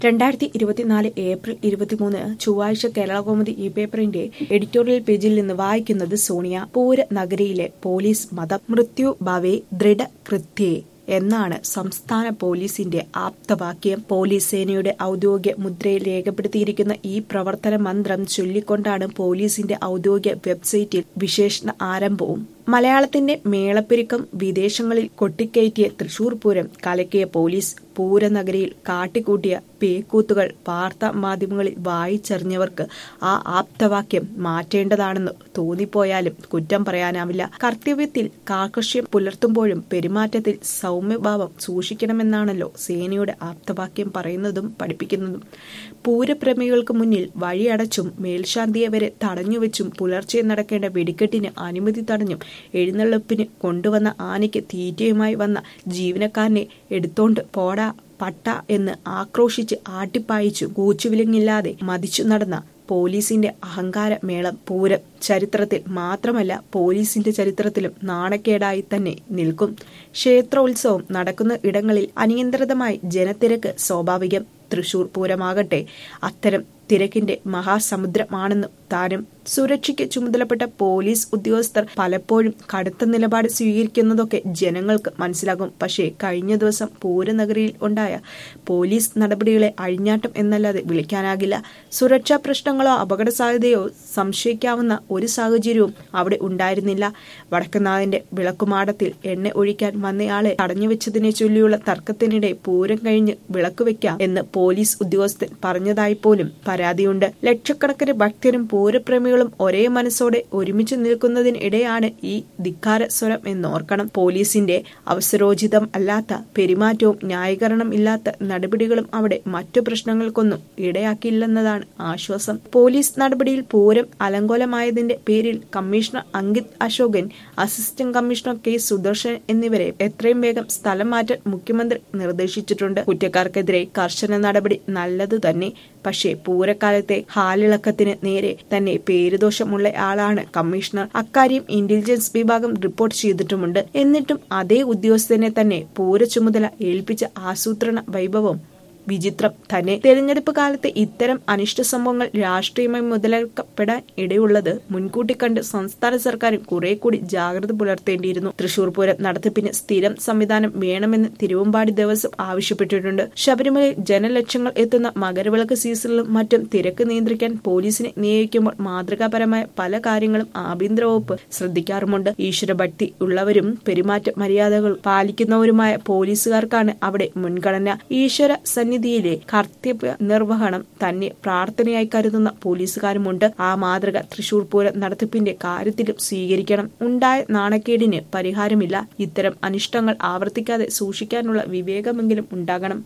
രണ്ടായിരത്തി ഇരുപത്തിനാല് ഏപ്രിൽ ഇരുപത്തിമൂന്ന് ചൊവ്വാഴ്ച കേരളകൗമുദി ഈ പേപ്പറിന്റെ എഡിറ്റോറിയൽ പേജിൽ നിന്ന് വായിക്കുന്നത് സോണിയ പൂര നഗരിയിലെ പോലീസ് മതം മൃത്യു ഭവേ ദൃഢകൃത്യേ എന്നാണ് സംസ്ഥാന പോലീസിന്റെ ആപ്തവാക്യം പോലീസ് സേനയുടെ ഔദ്യോഗിക മുദ്രയിൽ രേഖപ്പെടുത്തിയിരിക്കുന്ന ഈ പ്രവർത്തന മന്ത്രം ചൊല്ലിക്കൊണ്ടാണ് പോലീസിന്റെ ഔദ്യോഗിക വെബ്സൈറ്റിൽ വിശേഷണ ആരംഭവും മലയാളത്തിന്റെ മേളപ്പെരുക്കം വിദേശങ്ങളിൽ കൊട്ടിക്കയറ്റിയ തൃശൂർ പൂരം കലക്കിയ പോലീസ് പൂരനഗരിയിൽ കാട്ടിക്കൂട്ടിയ പേക്കൂത്തുകൾ വാർത്താ മാധ്യമങ്ങളിൽ വായിച്ചറിഞ്ഞവർക്ക് ആ ആപ്തവാക്യം മാറ്റേണ്ടതാണെന്ന് തോന്നിപ്പോയാലും കുറ്റം പറയാനാവില്ല കർത്തവ്യത്തിൽ കാർക്കശ്യം പുലർത്തുമ്പോഴും പെരുമാറ്റത്തിൽ സൗമ്യഭാവം സൂക്ഷിക്കണമെന്നാണല്ലോ സേനയുടെ ആപ്തവാക്യം പറയുന്നതും പഠിപ്പിക്കുന്നതും പൂരപ്രേമികൾക്ക് മുന്നിൽ വഴിയടച്ചും മേൽശാന്തിയെ വരെ തടഞ്ഞുവെച്ചും പുലർച്ചെ നടക്കേണ്ട വെടിക്കെട്ടിന് അനുമതി തടഞ്ഞും എഴുന്നള്ളിപ്പിന് കൊണ്ടുവന്ന ആനയ്ക്ക് തീറ്റയുമായി വന്ന ജീവനക്കാരനെ എടുത്തോണ്ട് പോടാ പട്ട എന്ന് ആക്രോശിച്ച് ആട്ടിപ്പായിച്ചു കൂച്ചുവിലങ്ങില്ലാതെ മതിച്ചു നടന്ന പോലീസിന്റെ അഹങ്കാര മേളം പൂരം ചരിത്രത്തിൽ മാത്രമല്ല പോലീസിന്റെ ചരിത്രത്തിലും നാണക്കേടായി തന്നെ നിൽക്കും ക്ഷേത്രോത്സവം നടക്കുന്ന ഇടങ്ങളിൽ അനിയന്ത്രിതമായി ജനത്തിരക്ക് സ്വാഭാവികം തൃശൂർ പൂരമാകട്ടെ അത്തരം തിരക്കിന്റെ മഹാസമുദ്രമാണെന്നും താനും സുരക്ഷയ്ക്ക് ചുമതലപ്പെട്ട പോലീസ് ഉദ്യോഗസ്ഥർ പലപ്പോഴും കടുത്ത നിലപാട് സ്വീകരിക്കുന്നതൊക്കെ ജനങ്ങൾക്ക് മനസ്സിലാകും പക്ഷേ കഴിഞ്ഞ ദിവസം പൂരനഗരിയിൽ ഉണ്ടായ പോലീസ് നടപടികളെ അഴിഞ്ഞാട്ടം എന്നല്ലാതെ വിളിക്കാനാകില്ല സുരക്ഷാ പ്രശ്നങ്ങളോ അപകട സാധ്യതയോ സംശയിക്കാവുന്ന ഒരു സാഹചര്യവും അവിടെ ഉണ്ടായിരുന്നില്ല വടക്കുന്നാഥിന്റെ വിളക്കുമാടത്തിൽ എണ്ണ ഒഴിക്കാൻ വന്നയാളെ തടഞ്ഞുവെച്ചതിനെ ചൊല്ലിയുള്ള തർക്കത്തിനിടെ പൂരം കഴിഞ്ഞ് വിളക്ക് വെക്കാം എന്ന് പോലീസ് ഉദ്യോഗസ്ഥൻ പറഞ്ഞതായി പോലും പരാതിയുണ്ട് ലക്ഷക്കണക്കിന് ഭക്തരും പൂരപ്രേമികളും ഒരേ മനസ്സോടെ ഒരുമിച്ച് നിൽക്കുന്നതിനിടെയാണ് ഈ ധിക്കാര സ്വരം എന്നോർക്കണം പോലീസിന്റെ അവസരോചിതം അല്ലാത്ത പെരുമാറ്റവും ന്യായീകരണം ഇല്ലാത്ത നടപടികളും അവിടെ മറ്റു പ്രശ്നങ്ങൾക്കൊന്നും ഇടയാക്കില്ലെന്നതാണ് ആശ്വാസം പോലീസ് നടപടിയിൽ പൂരം അലങ്കോലമായതിന്റെ പേരിൽ commissioner Ankit Ashokan assistant commissioner K Sudarshan എന്നിവരെ എത്രയും വേഗം സ്ഥലം മാറ്റാൻ മുഖ്യമന്ത്രി നിർദ്ദേശിച്ചിട്ടുണ്ട് കുറ്റക്കാർക്കെതിരെ കർശന നടപടി നല്ലതു തന്നെ പക്ഷേ പൂരക്കാലത്തെ ഹാലിളക്കത്തിന് നേരെ തന്നെ പേരുദോഷമുള്ള ആളാണ് കമ്മീഷണർ അക്കാര്യം ഇന്റലിജൻസ് വിഭാഗം റിപ്പോർട്ട് ചെയ്തിട്ടുമുണ്ട് എന്നിട്ടും അതേ ഉദ്യോഗസ്ഥനെ തന്നെ പൂര ചുമതല ഏൽപ്പിച്ച ആസൂത്രണ വൈഭവം വിചിത്രം തന്നെ തെരഞ്ഞെടുപ്പ് കാലത്ത് ഇത്തരം അനിഷ്ട സംഭവങ്ങൾ രാഷ്ട്രീയമായി മുതലെടുക്കപ്പെടാൻ ഇടയുള്ളത് മുൻകൂട്ടി കണ്ട് സംസ്ഥാന സർക്കാരും കുറെ കൂടി ജാഗ്രത പുലർത്തേണ്ടിയിരുന്നു തൃശൂർ പൂരം നടത്തിപ്പിന് സ്ഥിരം സംവിധാനം വേണമെന്ന് തിരുവമ്പാടി ദേവസ്വം ആവശ്യപ്പെട്ടിട്ടുണ്ട് ശബരിമലയിൽ ജനലക്ഷങ്ങൾ എത്തുന്ന മകരവിളക്ക് സീസണിലും മറ്റും തിരക്ക് നിയന്ത്രിക്കാൻ പോലീസിനെ നിയോഗിക്കുമ്പോൾ മാതൃകാപരമായ പല കാര്യങ്ങളും ആഭ്യന്തര വകുപ്പ് ശ്രദ്ധിക്കാറുമുണ്ട് ഈശ്വരഭക്തി ഉള്ളവരും പെരുമാറ്റ മര്യാദകൾ പാലിക്കുന്നവരുമായ പോലീസുകാർക്കാണ് അവിടെ മുൻഗണന ഈശ്വര സന്നിധിയിലെ കർത്തവ്യ നിർവഹണം തന്നെ പ്രാർത്ഥനയായി കരുതുന്ന പോലീസുകാരുമുണ്ട് ആ മാതൃക തൃശൂർ പൂരം നടത്തിപ്പിന്റെ കാര്യത്തിലും സ്വീകരിക്കണം ഉണ്ടായ നാണക്കേടിന് പരിഹാരമില്ല ഇത്തരം അനിഷ്ടങ്ങൾ ആവർത്തിക്കാതെ സൂക്ഷിക്കാനുള്ള വിവേകമെങ്കിലും ഉണ്ടാകണം